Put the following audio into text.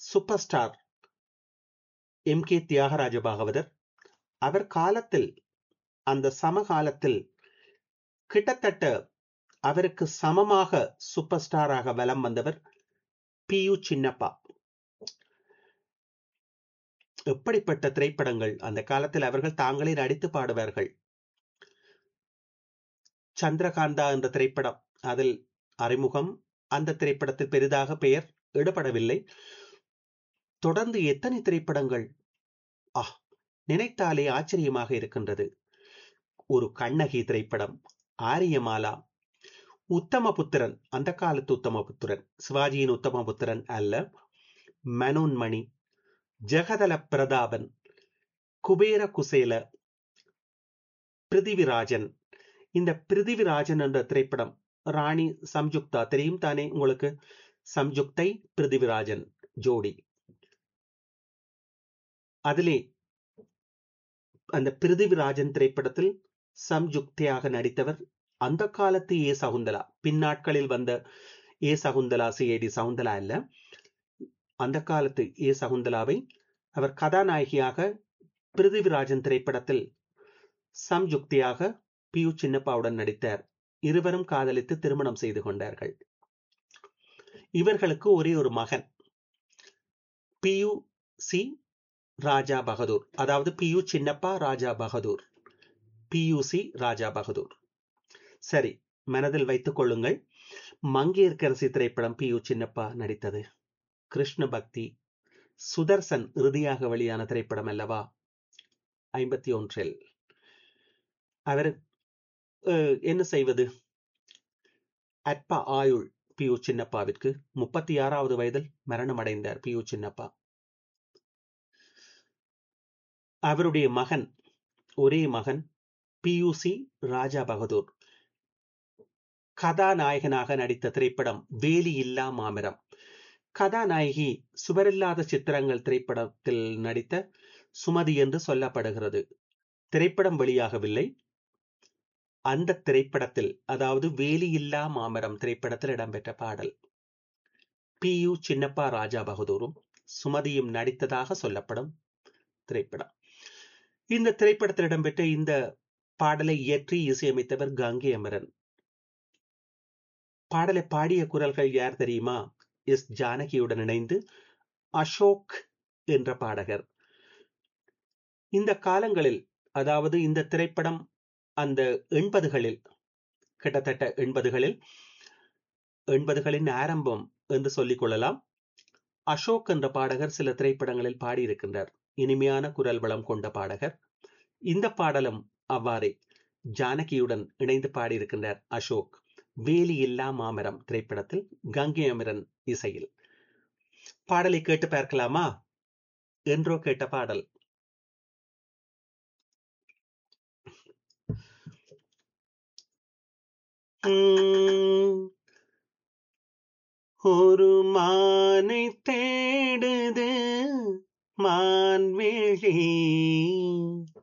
super star M K Thyagaraja Bhagavathar அவர் காலத்தில் அந்த சமகாலத்தில் கிட்டத்தட்ட அவருக்கு சமமாக சூப்பர் ஸ்டாராக வலம் வந்தவர் பி யு சின்னப்பா எப்படிப்பட்ட திரைப்படங்கள் அந்த காலத்தில் அவர்கள் தாங்களே நடித்து பாடுவார்கள் சந்திரகாந்தா என்ற திரைப்படம் அதில் அறிமுகம் அந்த திரைப்படத்தில் பெரிதாக பெயர் இடப்படவில்லை தொடர்ந்து எத்தனை திரைப்படங்கள் ஆ நினைத்தாலே ஆச்சரியமாக இருக்கின்றது ஒரு கண்ணகி திரைப்படம் ஆரியமாலா உத்தமபுத்திரன் அந்த காலத்து உத்தமபுத்திரன் சிவாஜியின் உத்தமபுத்திரன் அல்ல மனோன்மணி ஜெகதல பிரதாபன் குபேர குசேல பிருதிவிராஜன் இந்த பிருதிவிராஜன் என்ற திரைப்படம் ராணி சம்யுக்தா தெரியும் தானே உங்களுக்கு சம்யுக்தை பிருதிவிராஜன் ஜோடி அதிலே அந்த பிருதிவிராஜன் திரைப்படத்தில் சம்யுக்தியாக நடித்தவர் அந்த காலத்து ஏ சகுந்தலா பின்னாட்களில் வந்த ஏ சகுந்தலா சிஐடி சகுந்தலா அல்ல அந்த காலத்து ஏ சகுந்தலாவை அவர் கதாநாயகியாக பிருதிவிராஜன் திரைப்படத்தில் சம்யுக்தியாக பி யு சின்னப்பாவுடன் நடித்தார் இருவரும் காதலித்து திருமணம் செய்து கொண்டார்கள் இவர்களுக்கு ஒரே ஒரு மகன் பி யு சி ராஜா பகதூர் அதாவது பி யு சின்னப்பா ராஜா பகதூர் பி யு சி ராஜா பகதூர் சரி மனதில் வைத்துக் கொள்ளுங்கள் மங்கையர்கரசி திரைப்படம் பி யு சின்னப்பா நடித்தது கிருஷ்ண பக்தி சுதர்சன் இறுதியாக வெளியான திரைப்படம் அல்லவா ஐம்பத்தி ஒன்றில் அவர் என்ன செய்வது அற்ப ஆயுள் பி யு சின்னப்பாவிற்கு முப்பத்தி ஆறாவது வயதில் மரணம் அடைந்தார் பி யு சின்னப்பா அவருடைய மகன் ஒரே மகன் பி யு சி ராஜா பகதூர் கதாநாயகனாக நடித்த திரைப்படம் வேலி இல்லா மாமரம் கதாநாயகி சுவரில்லாத சித்திரங்கள் திரைப்படத்தில் நடித்த சுமதி என்று சொல்லப்படுகிறது திரைப்படம் வெளியாகவில்லை அந்த திரைப்படத்தில் அதாவது வேலி இல்லா மாமரம் திரைப்படத்தில் இடம்பெற்ற பாடல் பி யு சின்னப்பா ராஜா பகதூரும் சுமதியும் நடித்ததாக சொல்லப்படும் திரைப்படம் இந்த திரைப்படத்தில் இடம்பெற்ற இந்த பாடலை இயற்றி இசையமைத்தவர் கங்கை அமரன் பாடலை பாடிய குரல்கள் யார் தெரியுமா எஸ் ஜானகியுடன் இணைந்து அசோக் என்ற பாடகர் இந்த காலங்களில் அதாவது இந்த திரைப்படம் அந்த எண்பதுகளில் கிட்டத்தட்ட எண்பதுகளில் எண்பதுகளின் ஆரம்பம் என்று சொல்லிக் கொள்ளலாம் அசோக் என்ற பாடகர் சில திரைப்படங்களில் பாடியிருக்கின்றார் இனிமையான குரல் வளம் கொண்ட பாடகர் இந்த பாடலும் அவ்வாறே ஜானகியுடன் இணைந்து பாடியிருக்கின்றார் அசோக் வேலி இல்லா மாமரம் திரைப்படத்தில் கங்கை அமரன் இசையில் பாடலை கேட்டு பார்க்கலாமா என்றோ கேட்ட பாடல் ஒரு மானை தேடுது மான்விழி